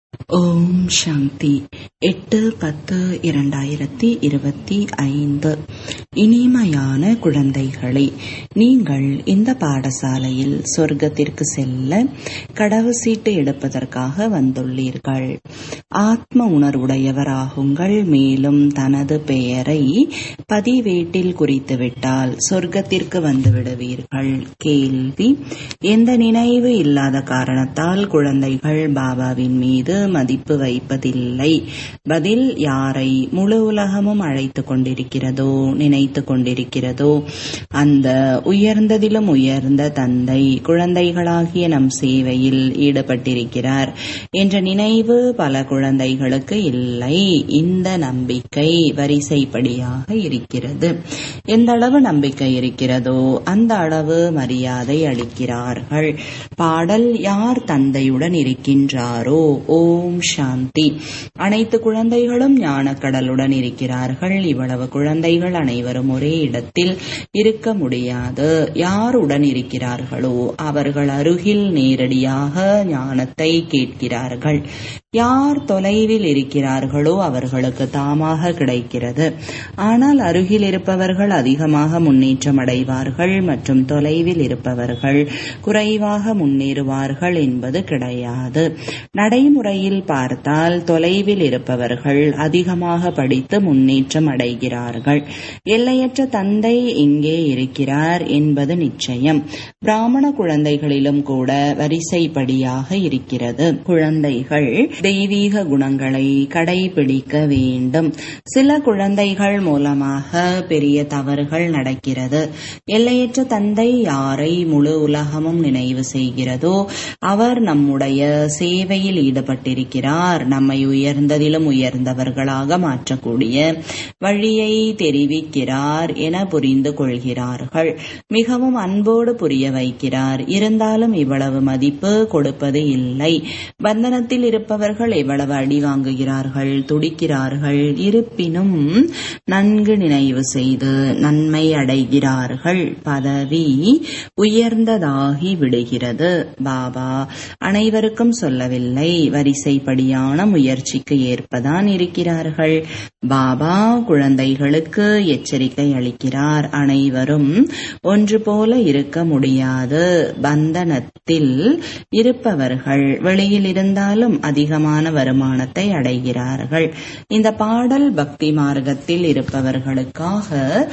ஓம் சாந்தி எட்டு பத்து இரண்டாயிரத்தி இருபத்தி ஐந்து இனிமையான குழந்தைகளே நீங்கள் இந்த பாடசாலையில் சொர்க்கத்திற்கு செல்ல கடவு சீட்டு எடுப்பதற்காக வந்துள்ளீர்கள் ஆத்ம உணர்வுடையவராகுங்கள் மேலும் தனது பெயரை பதிவேட்டில் குறித்துவிட்டால் சொர்க்கத்திற்கு வந்து விடுவீர்கள் கேள்வி எந்த நினைவு இல்லாத காரணத்தால் குழந்தைகள் பாபாவின் மீது மதிப்பு வைப்பதில்லை பதில் யாரை முழு உலகமும் அழைத்து கொண்டிருக்கிறதோ நினைத்து கொண்டிருக்கிறதோ அந்த உயர்ந்ததிலும் உயர்ந்த தந்தை குழந்தைகளாகிய நம் சேவையில் ஈடுபட்டிருக்கிறார் என்ற நினைவு பல குழந்தைகளுக்கு இல்லை இந்த நம்பிக்கை வரிசைப்படியாக இருக்கிறது எந்த அளவு நம்பிக்கை இருக்கிறதோ அந்த அளவு மரியாதை அளிக்கிறார்கள் பாடல் யார் தந்தையுடன் இருக்கின்றாரோ ஓம் சாந்தி அனைத்து குழந்தைகளும் ஞானக்கடலுடன் இருக்கிறார்கள் இவ்வளவு குழந்தைகள் அனைவரும் ஒரே இடத்தில் இருக்க முடியாது யாருடன் இருக்கிறார்களோ அவர்கள் அருகில் நேரடியாக ஞானத்தை கேட்கிறார்கள் யார் தொலைவில் இருக்கிறார்களோ அவர்களுக்கு தாமாக கிடைக்கிறது ஆனால் அருகில் இருப்பவர்கள் அதிகமாக முன்னேற்றம் அடைவார்கள் மற்றும் தொலைவில் இருப்பவர்கள் குறைவாக முன்னேறுவார்கள் என்பது கிடையாது நடைமுறையில் பார்த்தால் தொலைவில் இருப்பவர்கள் அதிகமாக படித்து முன்னேற்றம் அடைகிறார்கள் எல்லையற்ற தந்தை இங்கே இருக்கிறார் என்பது நிச்சயம் பிராமண குழந்தைகளிலும் கூட வரிசைப்படியாக இருக்கிறது குழந்தைகள் தெய்வீக குணங்களை கடைபிடிக்க வேண்டும் சில குழந்தைகள் மூலமாக பெரிய தவறுகள் நடக்கிறது எல்லையற்ற தந்தை யாரை முழு உலகமும் நினைவு செய்கிறதோ அவர் நம்முடைய சேவையில் ஈடுபட்டிருக்கிறார் நம்மை உயர்ந்ததிலும் உயர்ந்தவர்களாக மாற்றக்கூடிய வழியை தெரிவிக்கிறார் என புரிந்து கொள்கிறார்கள் மிகவும் அன்போடு புரிய வைக்கிறார் இருந்தாலும் இவ்வளவு மதிப்பு கொடுப்பது இல்லை பந்தனத்தில் இருப்பவர்கள் எவ்வளவு அடி வாங்குகிறார்கள் துடிக்கிறார்கள் இருப்பினும் நன்கு நினைவு செய்து நன்மை அடைகிறார்கள் பதவி உயர்ந்ததாகி விடுகிறது பாபா அனைவருக்கும் சொல்லவில்லை வரிசைப்படியான முயற்சிக்கு ஏற்பதான் இருக்கிறார்கள் பாபா குழந்தைகளுக்கு எச்சரிக்கை அளிக்கிறார் அனைவரும் ஒன்று போல இருக்க முடியாது பந்தனத்தில் இருப்பவர்கள் வெளியில் இருந்தாலும் அதிகமான வருமானத்தை அடைகிறார்கள் இந்த பாடல் பக்தி மார்க்கத்தில் இருப்பவர்களுக்காக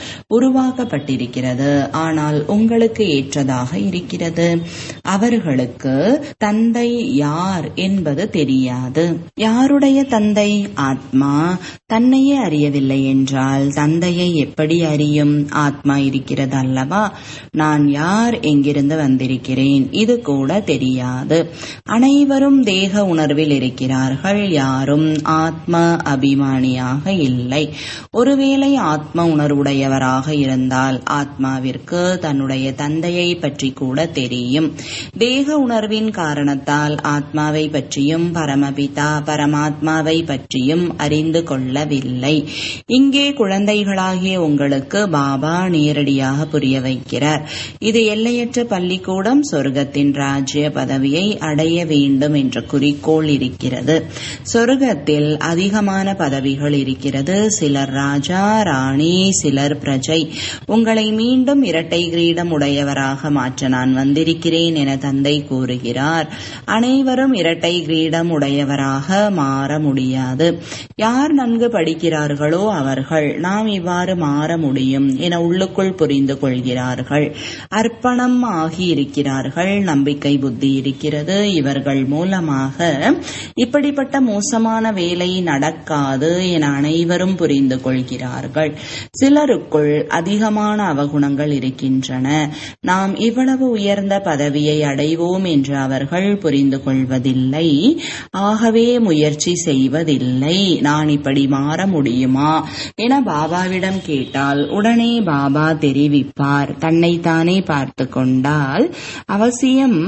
உருவாக்கப்பட்டிருக்கிறது ஆனால் உங்களுக்கு ஏற்றதாக இருக்கிறது அவர்களுக்கு தந்தை யார் என்பது தெரியாது யாருடைய தந்தை ஆத்மா தன்னையே அறியவில்லை என்றால் தந்தையை எப்படி அறியும் ஆத்மா இருக்கிறது அல்லவா நான் யார் எங்கிருந்து வந்திருக்கிறேன் இது கூட தெரியாது அனைவரும் தேக உணர்வில் இருக்கிறார்கள் யாரும் ஆத்ம அபிமானியாக இல்லை ஒருவேளை ஆத்ம உணர்வுடையவராக இருந்தால் ஆத்மாவிற்கு தன்னுடைய தந்தையை பற்றி கூட தெரியும் தேக உணர்வின் காரணத்தால் ஆத்மாவை பற்றியும் பரமபிதா பரமாத்மாவை பற்றியும் அறிந்து கொள்ளவில்லை இங்கே குழந்தைகளாகிய உங்களுக்கு பாபா நேரடியாக புரிய வைக்கிறார் இது எல்லையற்ற பள்ளிக்கூடம் சொர்க்கத்தின் ராஜ்ய பதவியை அடைய வேண்டும் என்ற குறிக்கோள் இருக்கிறது சொர்க்கத்தில் அதிகமான பதவிகள் இருக்கிறது சிலர் ராஜா ராணி சிலர் பிரஜை உங்களை மீண்டும் இரட்டை கிரீடம் உடையவராக மாற்ற நான் வந்திருக்கிறேன் என தந்தை கூறுகிறார் அனைவரும் இரட்டை கிரீடம் உடையவராக மாற முடியாது யார் நன்கு படிக்கிறார்களோ அவர்கள் நாம் இவ்வாறு மாற முடியும் என உள்ளுக்குள் புரிந்து கொள்கிறார்கள் அர்ப்பணம் ஆகி இருக்கிறார்கள் நம்பிக்கை புத்தி இருக்கிறது இவர்கள் மூலமாக இப்படிப்பட்ட மோசமான வேலை நடக்காது என அனைவரும் புரிந்து கொள்கிறார்கள் சிலருக்குள் அதிகமான அவகுணங்கள் இருக்கின்றன நாம் இவ்வளவு உயர்ந்த பதவியை அடைவோம் என்று அவர்கள் புரிந்து கொள்வதில்லை ஆகவே முயற்சி செய்வதில்லை நான் இப்படி மாற முடியுமா என பாபாவிடம் கேட்டால் உடனே பாபா தெரிவிப்பார் தன்னைத்தானே பார்த்து கொண்டால் அவசியம்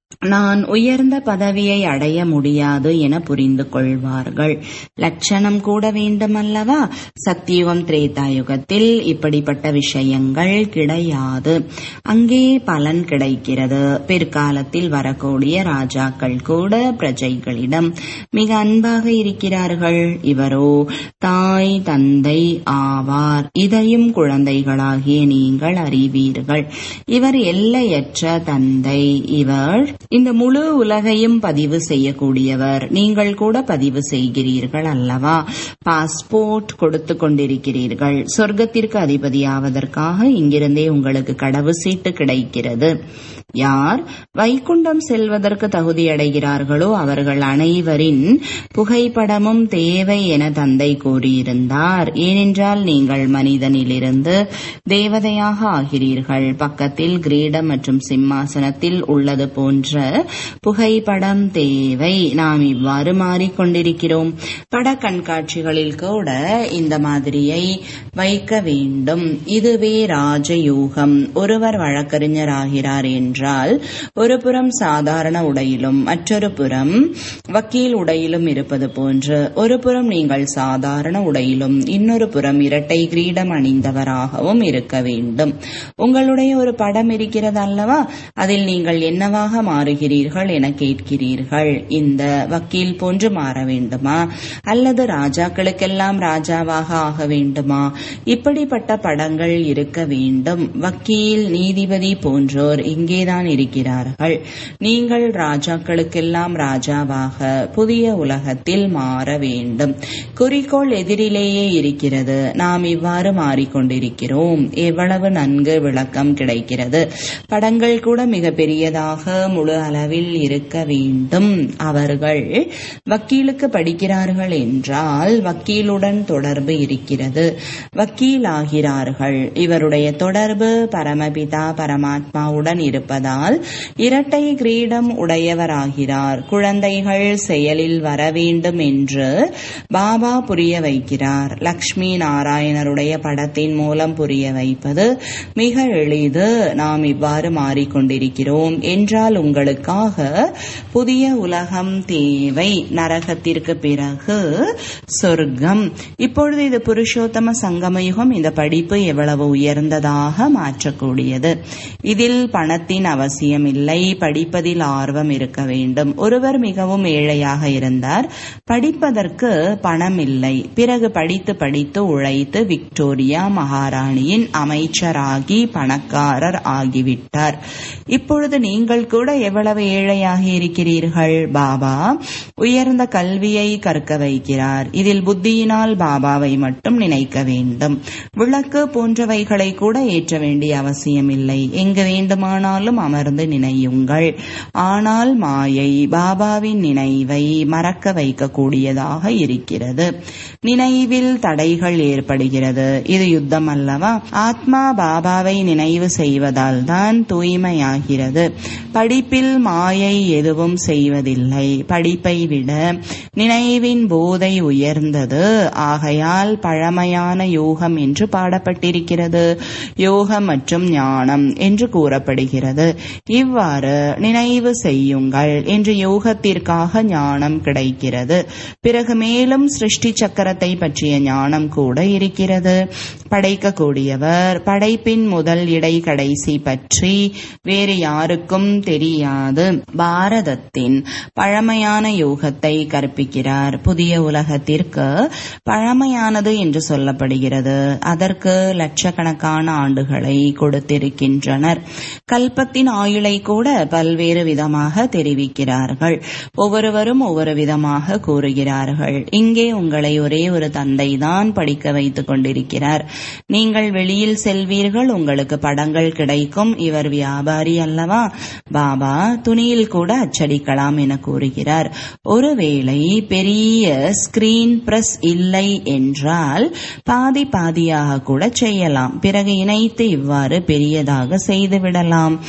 நான் உயர்ந்த பதவியை அடைய முடியாது என புரிந்து கொள்வார்கள் லட்சணம் கூட வேண்டுமல்லவா சத்தியுகம் திரேதாயுகத்தில் இப்படிப்பட்ட விஷயங்கள் கிடையாது அங்கே பலன் கிடைக்கிறது பிற்காலத்தில் வரக்கூடிய ராஜாக்கள் கூட பிரஜைகளிடம் மிக அன்பாக இருக்கிறார்கள் இவரோ தாய் தந்தை ஆவார் இதையும் குழந்தைகளாகிய நீங்கள் அறிவீர்கள் இவர் எல்லையற்ற தந்தை இவர் இந்த முழு உலகையும் பதிவு செய்யக்கூடியவர் நீங்கள் கூட பதிவு செய்கிறீர்கள் அல்லவா பாஸ்போர்ட் கொடுத்து கொண்டிருக்கிறீர்கள் சொர்க்கத்திற்கு அதிபதியாவதற்காக இங்கிருந்தே உங்களுக்கு கடவு சீட்டு கிடைக்கிறது யார் வைகுண்டம் செல்வதற்கு தகுதியடைகிறார்களோ அவர்கள் அனைவரின் புகைப்படமும் தேவை என தந்தை கூறியிருந்தார் ஏனென்றால் நீங்கள் மனிதனிலிருந்து தேவதையாக ஆகிறீர்கள் பக்கத்தில் கிரீடம் மற்றும் சிம்மாசனத்தில் உள்ளது போன்ற புகைப்படம் தேவை நாம் இவ்வாறு மாறிக்கொண்டிருக்கிறோம் பட கண்காட்சிகளில் கூட இந்த மாதிரியை வைக்க வேண்டும் இதுவே ராஜயோகம் ஒருவர் வழக்கறிஞர் ஆகிறார் என்றால் ஒரு புறம் சாதாரண உடையிலும் மற்றொரு புறம் வக்கீல் உடையிலும் இருப்பது போன்று ஒரு புறம் நீங்கள் சாதாரண உடையிலும் இன்னொரு புறம் இரட்டை கிரீடம் அணிந்தவராகவும் இருக்க வேண்டும் உங்களுடைய ஒரு படம் இருக்கிறது அல்லவா அதில் நீங்கள் என்னவாக மாறுகிறீர்கள் என கேட்கிறீர்கள் இந்த வக்கீல் போன்று மாற வேண்டுமா அல்லது ராஜாக்களுக்கெல்லாம் ராஜாவாக ஆக வேண்டுமா இப்படிப்பட்ட படங்கள் இருக்க வேண்டும் வக்கீல் நீதிபதி போன்றோர் இங்கேதான் இருக்கிறார்கள் நீங்கள் ராஜாக்களுக்கெல்லாம் ராஜாவாக புதிய உலகத்தில் மாற வேண்டும் குறிக்கோள் எதிரிலேயே இருக்கிறது நாம் இவ்வாறு மாறிக்கொண்டிருக்கிறோம் எவ்வளவு நன்கு விளக்கம் கிடைக்கிறது படங்கள் கூட மிக பெரியதாக முழு அளவில் இருக்க வேண்டும் அவர்கள் வக்கீலுக்கு படிக்கிறார்கள் என்றால் வக்கீலுடன் தொடர்பு இருக்கிறது வக்கீல் ஆகிறார்கள் இவருடைய தொடர்பு பரமபிதா பரமாத்மாவுடன் இருப்பதால் இரட்டை கிரீடம் உடையவராகிறார் குழந்தைகள் செயலில் வர வேண்டும் என்று பாபா புரிய வைக்கிறார் லக்ஷ்மி நாராயணருடைய படத்தின் மூலம் புரிய வைப்பது மிக எளிது நாம் இவ்வாறு மாறிக்கொண்டிருக்கிறோம் என்றால் உங்களுக்காக புதிய உலகம் தேவை நரகத்திற்கு பிறகு சொர்க்கம் இப்பொழுது இது புருஷோத்தம சங்கமயுகம் இந்த படிப்பு எவ்வளவு உயர்ந்ததாக மாற்றக்கூடியது இதில் பணத்தின் அவசியம் இல்லை படிப்பதில் ஆர்வம் இருக்க வேண்டும் ஒருவர் மிகவும் ஏழையாக இருந்தார் படிப்பதற்கு பணம் இல்லை பிறகு படித்து படித்து உழைத்து விக்டோரியா மகாராணியின் அமைச்சராகி பணக்காரர் ஆகிவிட்டார் இப்பொழுது நீங்கள் கூட எவ்வளவு ஏழையாக இருக்கிறீர்கள் பாபா உயர்ந்த கல்வியை கற்க வைக்கிறார் இதில் புத்தியினால் பாபாவை மட்டும் நினைக்க வேண்டும் விளக்கு போன்றவைகளை கூட ஏற்ற வேண்டிய அவசியமில்லை எங்கு வேண்டுமானாலும் அமர்ந்து நினையுங்கள் ஆனால் மாயை பாபாவின் நினைவை மறக்க வைக்கக்கூடியதாக இருக்கிறது நினைவில் தடைகள் ஏற்படுகிறது இது யுத்தம் அல்லவா ஆத்மா பாபாவை நினைவு செய்வதால் தான் தூய்மையாகிறது படிப்பில் மாயை எதுவும் செய்வதில்லை படிப்பை விட நினைவின் போதை உயர்ந்தது ஆகையால் பழமையான யோகம் என்று பாடப்பட்டிருக்கிறது யோகம் மற்றும் ஞானம் என்று கூறப்படுகிறது இவ்வாறு நினைவு செய்யுங்கள் என்று யோகத்திற்காக ஞானம் கிடைக்கிறது பிறகு மேலும் சிருஷ்டி சக்கரத்தை பற்றிய ஞானம் கூட இருக்கிறது படைக்கக்கூடியவர் படைப்பின் முதல் இடை கடைசி பற்றி வேறு யாருக்கும் தெரியாது பாரதத்தின் பழமையான யோகத்தை கற்பிக்கிறார் புதிய உலகத்திற்கு பழமையானது என்று சொல்லப்படுகிறது அதற்கு லட்சக்கணக்கான ஆண்டுகளை கொடுத்திருக்கின்றனர் கல்பத்தின் ஆயுளை கூட பல்வேறு விதமாக தெரிவிக்கிறார்கள் ஒவ்வொருவரும் ஒவ்வொரு விதமாக கூறுகிறார்கள் இங்கே உங்களை ஒரே ஒரு தந்தை தான் படிக்க வைத்துக் கொண்டிருக்கிறார் நீங்கள் வெளியில் செல்வீர்கள் உங்களுக்கு படங்கள் கிடைக்கும் இவர் வியாபாரி அல்லவா பாபா துணியில் கூட அச்சடிக்கலாம் என கூறுகிறார் ஒருவேளை பெரிய ஸ்கிரீன் பிரஸ் இல்லை என்றால் பாதி பாதியாக கூட செய்யலாம் பிறகு இணைத்து இவ்வாறு பெரியதாக செய்து விடலாம்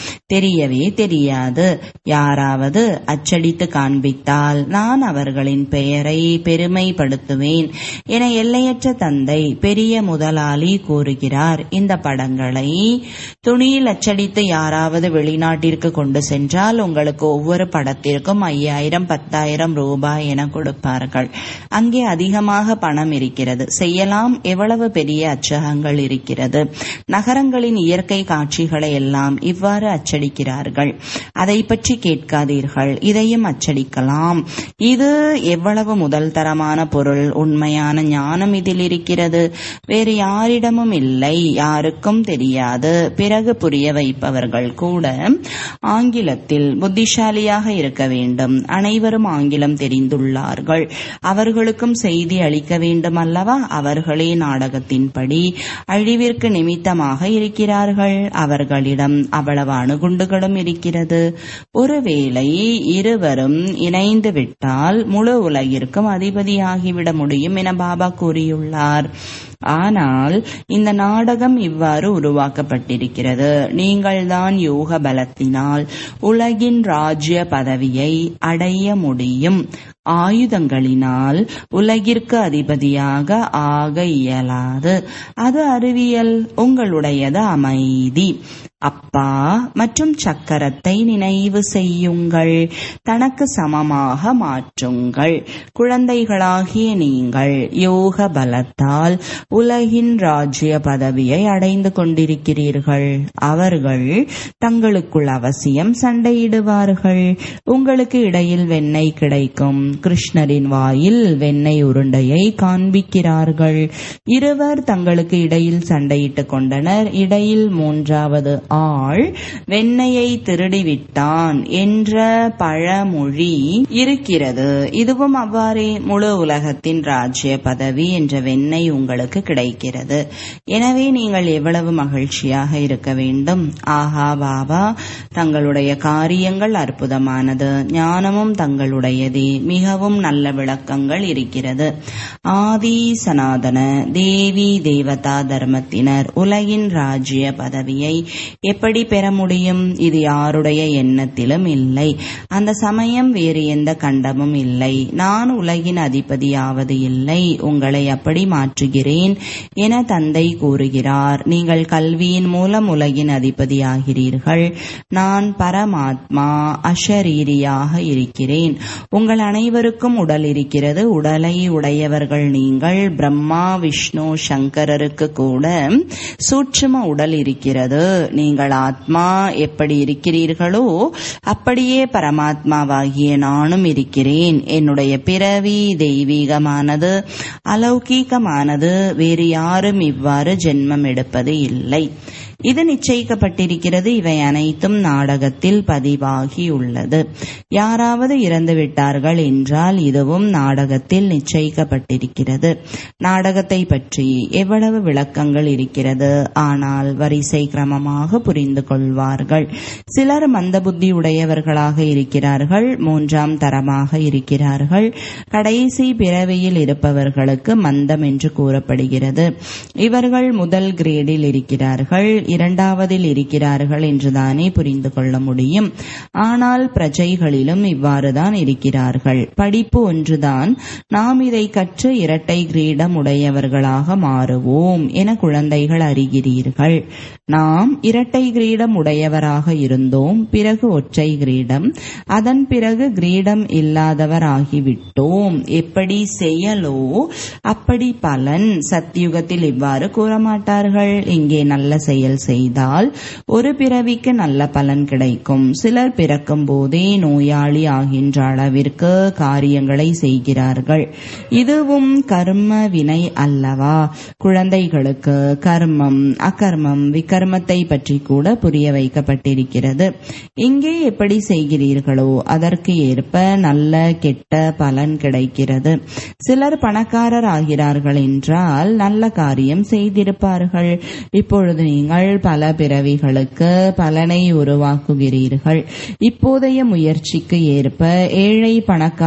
தெரியவே தெரியாது யாராவது அச்சடித்து காண்பித்தால் நான் அவர்களின் பெயரை பெருமைப்படுத்துவேன் என எல்லையற்ற தந்தை பெரிய முதலாளி கூறுகிறார் இந்த படங்களை துணியில் அச்சடித்து யாராவது வெளிநாட்டிற்கு கொண்டு சென்றால் உங்களுக்கு ஒவ்வொரு படத்திற்கும் ஐயாயிரம் பத்தாயிரம் ரூபாய் என கொடுப்பார்கள் அங்கே அதிகமாக பணம் இருக்கிறது செய்யலாம் எவ்வளவு பெரிய அச்சகங்கள் இருக்கிறது நகரங்களின் இயற்கை காட்சிகளை எல்லாம் இவ்வாறு அச்சடிக்கிறார்கள் அதை பற்றி கேட்காதீர்கள் இதையும் அச்சடிக்கலாம் இது எவ்வளவு முதல் தரமான பொருள் உண்மையான ஞானம் இதில் இருக்கிறது வேறு யாரிடமும் இல்லை யாருக்கும் தெரியாது பிறகு புரிய வைப்பவர்கள் கூட ஆங்கிலத்தில் புத்திசாலியாக இருக்க வேண்டும் அனைவரும் ஆங்கிலம் தெரிந்துள்ளார்கள் அவர்களுக்கும் செய்தி அளிக்க வேண்டும் அல்லவா அவர்களே நாடகத்தின்படி அழிவிற்கு நிமித்தமாக இருக்கிறார்கள் அவர்களிடம் அவ்வளவு அணுகுண்டுகளும் இருக்கிறது ஒருவேளை இருவரும் இணைந்து விட்டால் முழு உலகிற்கும் அதிபதியாகிவிட முடியும் என பாபா கூறியுள்ளார் ஆனால் இந்த நாடகம் இவ்வாறு உருவாக்கப்பட்டிருக்கிறது நீங்கள்தான் யோக பலத்தினால் உலகின் ராஜ்ய பதவியை அடைய முடியும் ஆயுதங்களினால் உலகிற்கு அதிபதியாக ஆக இயலாது அது அறிவியல் உங்களுடையது அமைதி அப்பா மற்றும் சக்கரத்தை நினைவு செய்யுங்கள் தனக்கு சமமாக மாற்றுங்கள் குழந்தைகளாகிய நீங்கள் யோக பலத்தால் உலகின் ராஜ்ய பதவியை அடைந்து கொண்டிருக்கிறீர்கள் அவர்கள் தங்களுக்குள் அவசியம் சண்டையிடுவார்கள் உங்களுக்கு இடையில் வெண்ணெய் கிடைக்கும் கிருஷ்ணரின் வாயில் வெண்ணெய் உருண்டையை காண்பிக்கிறார்கள் இருவர் தங்களுக்கு இடையில் சண்டையிட்டுக் கொண்டனர் இடையில் மூன்றாவது ஆள் வெண்ணையை திருடிவிட்டான் என்ற பழமொழி இருக்கிறது இதுவும் அவ்வாறே முழு உலகத்தின் ராஜ்ய பதவி என்ற வெண்ணெய் உங்களுக்கு கிடைக்கிறது எனவே நீங்கள் எவ்வளவு மகிழ்ச்சியாக இருக்க வேண்டும் ஆஹா பாபா தங்களுடைய காரியங்கள் அற்புதமானது ஞானமும் தங்களுடையதே மிகவும் நல்ல விளக்கங்கள் இருக்கிறது ஆதி சனாதன தேவி தேவதா தர்மத்தினர் உலகின் ராஜ்ய பதவியை எப்படி பெற முடியும் இது யாருடைய எண்ணத்திலும் இல்லை அந்த சமயம் வேறு எந்த கண்டமும் இல்லை நான் உலகின் அதிபதியாவது இல்லை உங்களை அப்படி மாற்றுகிறேன் என தந்தை கூறுகிறார் நீங்கள் கல்வியின் மூலம் உலகின் அதிபதியாகிறீர்கள் நான் பரமாத்மா அஷரீரியாக இருக்கிறேன் உங்கள் அனைவருக்கும் உடல் இருக்கிறது உடலை உடையவர்கள் நீங்கள் பிரம்மா விஷ்ணு சங்கரருக்கு கூட சூட்சும உடல் இருக்கிறது நீங்கள் ஆத்மா எப்படி இருக்கிறீர்களோ அப்படியே பரமாத்மாவாகிய நானும் இருக்கிறேன் என்னுடைய பிறவி தெய்வீகமானது அலௌகீகமானது வேறு யாரும் இவ்வாறு ஜென்மம் எடுப்பது இல்லை இது நிச்சயிக்கப்பட்டிருக்கிறது இவை அனைத்தும் நாடகத்தில் பதிவாகியுள்ளது யாராவது இறந்து விட்டார்கள் என்றால் இதுவும் நாடகத்தில் நிச்சயிக்கப்பட்டிருக்கிறது நாடகத்தை பற்றி எவ்வளவு விளக்கங்கள் இருக்கிறது ஆனால் வரிசை கிரமமாக புரிந்து கொள்வார்கள் சிலர் மந்த புத்தி உடையவர்களாக இருக்கிறார்கள் மூன்றாம் தரமாக இருக்கிறார்கள் கடைசி பிறவியில் இருப்பவர்களுக்கு மந்தம் என்று கூறப்படுகிறது இவர்கள் முதல் கிரேடில் இருக்கிறார்கள் இரண்டாவதில் இருக்கிறார்கள் என்றுதானே புரிந்து கொள்ள முடியும் ஆனால் பிரஜைகளிலும் இவ்வாறுதான் இருக்கிறார்கள் படிப்பு ஒன்றுதான் நாம் இதை கற்று இரட்டை கிரீடம் உடையவர்களாக மாறுவோம் என குழந்தைகள் அறிகிறீர்கள் நாம் இரட்டை கிரீடம் உடையவராக இருந்தோம் பிறகு ஒற்றை கிரீடம் அதன் பிறகு கிரீடம் இல்லாதவர் ஆகிவிட்டோம் எப்படி செயலோ அப்படி பலன் சத்தியுகத்தில் இவ்வாறு கூற மாட்டார்கள் இங்கே நல்ல செயல் செய்தால் ஒரு பிறவிக்கு நல்ல பலன் கிடைக்கும் சிலர் பிறக்கும் போதே நோயாளி ஆகின்ற அளவிற்கு காரியங்களை செய்கிறார்கள் இதுவும் கர்ம வினை அல்லவா குழந்தைகளுக்கு கர்மம் அகர்மம் விகர்மத்தை பற்றி கூட புரிய வைக்கப்பட்டிருக்கிறது இங்கே எப்படி செய்கிறீர்களோ அதற்கு ஏற்ப நல்ல கெட்ட பலன் கிடைக்கிறது சிலர் பணக்காரர் ஆகிறார்கள் என்றால் நல்ல காரியம் செய்திருப்பார்கள் இப்பொழுது நீங்கள் பல பிறவிகளுக்கு பலனை உருவாக்குகிறீர்கள் இப்போதைய முயற்சிக்கு ஏற்ப ஏழை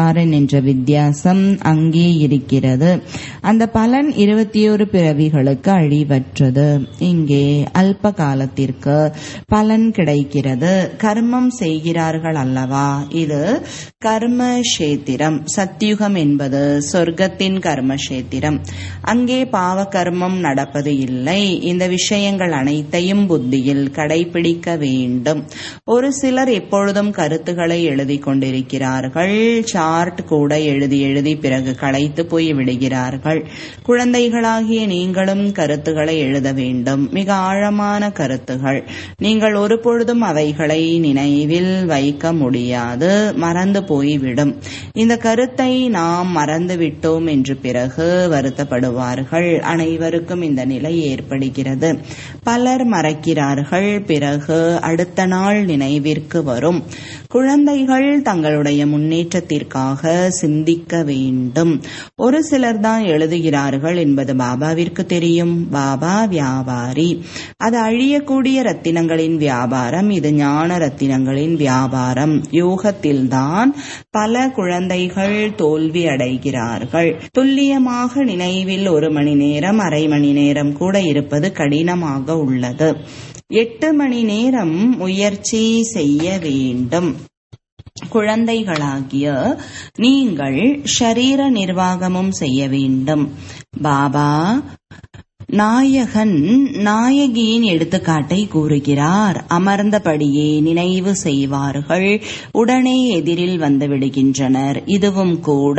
பணக்காரன் என்ற வித்தியாசம் அங்கே இருக்கிறது அந்த பலன் இருபத்தி ஒரு பிறவிகளுக்கு அழிவற்றது இங்கே அல்ப காலத்திற்கு பலன் கிடைக்கிறது கர்மம் செய்கிறார்கள் அல்லவா இது கர்ம கஷேத்திரம் சத்யுகம் என்பது சொர்க்கத்தின் கர்மக்ஷேத்திரம் அங்கே பாவ கர்மம் நடப்பது இல்லை இந்த விஷயங்கள் அனைத்தையும் புத்தியில் கடைபிடிக்க வேண்டும் ஒரு சிலர் எப்பொழுதும் கருத்துக்களை எழுதி கொண்டிருக்கிறார்கள் சார்ட் கூட எழுதி எழுதி பிறகு களைத்து போய் விடுகிறார்கள் குழந்தைகளாகிய நீங்களும் கருத்துக்களை எழுத வேண்டும் மிக ஆழமான கருத்துகள் நீங்கள் ஒரு பொழுதும் அவைகளை நினைவில் வைக்க முடியாது மறந்து போய்விடும் இந்த கருத்தை நாம் மறந்து விட்டோம் என்று பிறகு வருத்தப்படுவார்கள் அனைவருக்கும் இந்த நிலை ஏற்படுகிறது பலர் மறக்கிறார்கள் பிறகு அடுத்த நாள் நினைவிற்கு வரும் குழந்தைகள் தங்களுடைய முன்னேற்றத்திற்காக சிந்திக்க வேண்டும் ஒரு சிலர் தான் எழுதுகிறார்கள் என்பது பாபாவிற்கு தெரியும் பாபா வியாபாரி அது அழியக்கூடிய ரத்தினங்களின் வியாபாரம் இது ஞான ரத்தினங்களின் வியாபாரம் யோகத்தில்தான் பல குழந்தைகள் தோல்வி அடைகிறார்கள் துல்லியமாக நினைவில் ஒரு மணி நேரம் அரை மணி நேரம் கூட இருப்பது கடினமாக உள்ளது எட்டு மணி நேரம் முயற்சி செய்ய வேண்டும் குழந்தைகளாகிய நீங்கள் ஷரீர நிர்வாகமும் செய்ய வேண்டும் பாபா நாயகன் நாயகியின் எடுத்துக்காட்டை கூறுகிறார் அமர்ந்தபடியே நினைவு செய்வார்கள் உடனே எதிரில் வந்து விடுகின்றனர் இதுவும் கூட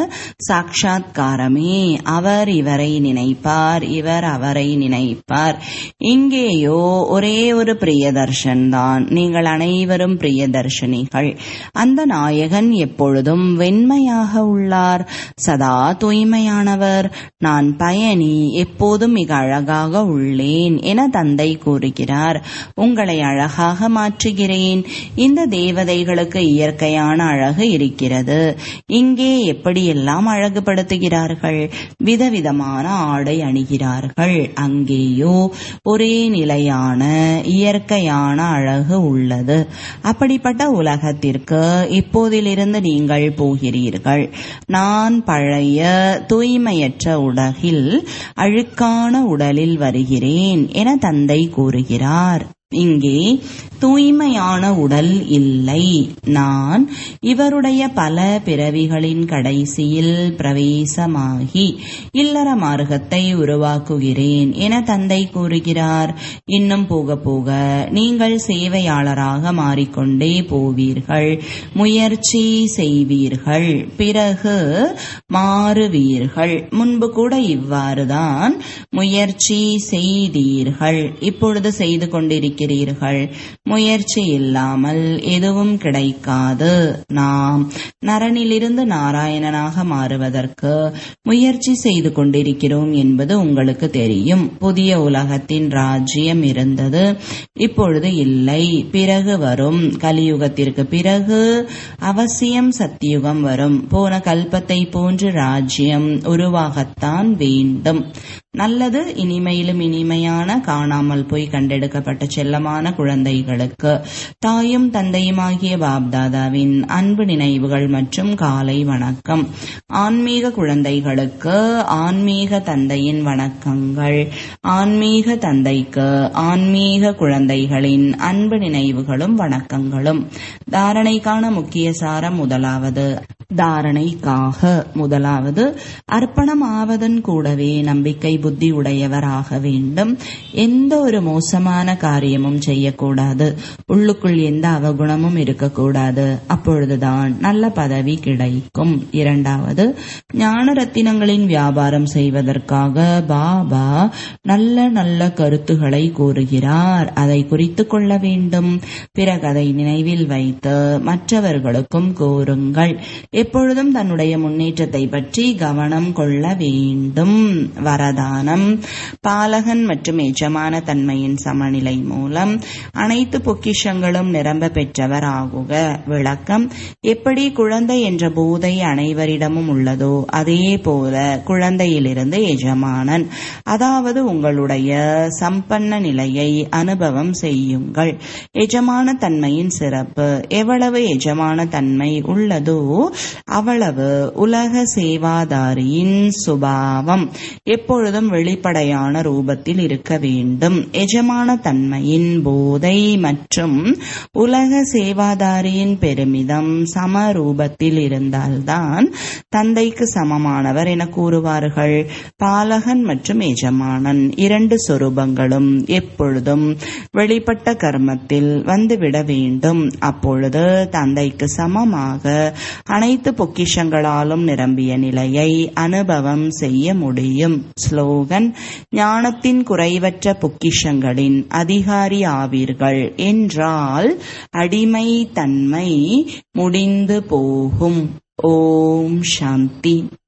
சாட்சாத்காரமே அவர் இவரை நினைப்பார் இவர் அவரை நினைப்பார் இங்கேயோ ஒரே ஒரு பிரியதர்ஷன் தான் நீங்கள் அனைவரும் பிரியதர்ஷினிகள் அந்த நாயகன் எப்பொழுதும் வெண்மையாக உள்ளார் சதா தூய்மையானவர் நான் பயணி எப்போதும் மிக அழகாக உள்ளேன் என தந்தை கூறுகிறார் உங்களை அழகாக மாற்றுகிறேன் இந்த தேவதைகளுக்கு இயற்கையான அழகு இருக்கிறது இங்கே எப்படியெல்லாம் அழகுபடுத்துகிறார்கள் விதவிதமான ஆடை அணிகிறார்கள் அங்கேயோ ஒரே நிலையான இயற்கையான அழகு உள்ளது அப்படிப்பட்ட உலகத்திற்கு இப்போதிலிருந்து நீங்கள் போகிறீர்கள் நான் பழைய தூய்மையற்ற உலகில் அழுக்கான உடலில் வருகிறேன் என தந்தை கூறுகிறார் இங்கே தூய்மையான உடல் இல்லை நான் இவருடைய பல பிறவிகளின் கடைசியில் பிரவேசமாகி இல்லற மார்க்கத்தை உருவாக்குகிறேன் என தந்தை கூறுகிறார் இன்னும் போக போக நீங்கள் சேவையாளராக மாறிக்கொண்டே போவீர்கள் முயற்சி செய்வீர்கள் பிறகு மாறுவீர்கள் முன்பு கூட இவ்வாறுதான் முயற்சி செய்தீர்கள் இப்பொழுது செய்து கொண்டிருக்கிறீர்கள் முயற்சி இல்லாமல் எதுவும் கிடைக்காது நாம் நரனிலிருந்து நாராயணனாக மாறுவதற்கு முயற்சி செய்து கொண்டிருக்கிறோம் என்பது உங்களுக்கு தெரியும் புதிய உலகத்தின் ராஜ்யம் இருந்தது இப்பொழுது இல்லை பிறகு வரும் கலியுகத்திற்கு பிறகு அவசியம் சத்தியுகம் வரும் போன கல்பத்தை போன்று ராஜ்யம் உருவாகத்தான் வேண்டும் நல்லது இனிமையிலும் இனிமையான காணாமல் போய் கண்டெடுக்கப்பட்ட செல்லமான குழந்தைகளுக்கு தாயும் தந்தையுமாகிய பாப்தாதாவின் அன்பு நினைவுகள் மற்றும் காலை வணக்கம் ஆன்மீக குழந்தைகளுக்கு ஆன்மீக தந்தையின் வணக்கங்கள் ஆன்மீக தந்தைக்கு ஆன்மீக குழந்தைகளின் அன்பு நினைவுகளும் வணக்கங்களும் தாரணைக்கான முக்கிய சாரம் முதலாவது தாரணைக்காக முதலாவது அர்ப்பணம் ஆவதன் கூடவே நம்பிக்கை புத்தி உடையவராக வேண்டும் எந்த ஒரு மோசமான காரியமும் செய்யக்கூடாது உள்ளுக்குள் எந்த அவகுணமும் இருக்கக்கூடாது அப்பொழுதுதான் நல்ல பதவி கிடைக்கும் இரண்டாவது ஞான ரத்தினங்களின் வியாபாரம் செய்வதற்காக பாபா நல்ல நல்ல கருத்துக்களை கூறுகிறார் அதை குறித்து கொள்ள வேண்டும் பிறகு அதை நினைவில் வைத்து மற்றவர்களுக்கும் கூறுங்கள் எப்பொழுதும் தன்னுடைய முன்னேற்றத்தை பற்றி கவனம் கொள்ள வேண்டும் வரதானம் ஞானம் பாலகன் மற்றும் எஜமான தன்மையின் சமநிலை மூலம் அனைத்து பொக்கிஷங்களும் நிரம்ப பெற்றவர் ஆகுக விளக்கம் எப்படி குழந்தை என்ற போதை அனைவரிடமும் உள்ளதோ அதே போல குழந்தையிலிருந்து எஜமானன் அதாவது உங்களுடைய சம்பன்ன நிலையை அனுபவம் செய்யுங்கள் எஜமான தன்மையின் சிறப்பு எவ்வளவு எஜமான தன்மை உள்ளதோ அவ்வளவு உலக சேவாதாரியின் சுபாவம் எப்பொழுதும் வெளிப்படையான ரூபத்தில் இருக்க வேண்டும் எஜமான தன்மையின் போதை மற்றும் உலக சேவாதாரியின் பெருமிதம் சம ரூபத்தில் இருந்தால்தான் தந்தைக்கு சமமானவர் என கூறுவார்கள் பாலகன் மற்றும் எஜமானன் இரண்டு சொரூபங்களும் எப்பொழுதும் வெளிப்பட்ட கர்மத்தில் வந்துவிட வேண்டும் அப்பொழுது தந்தைக்கு சமமாக அனைத்து பொக்கிஷங்களாலும் நிரம்பிய நிலையை அனுபவம் செய்ய முடியும் ஸ்லோகன் ஞானத்தின் குறைவற்ற பொக்கிஷங்களின் அதிகாரி ஆவீர்கள் என்றால் அடிமை தன்மை முடிந்து போகும் ஓம் சாந்தி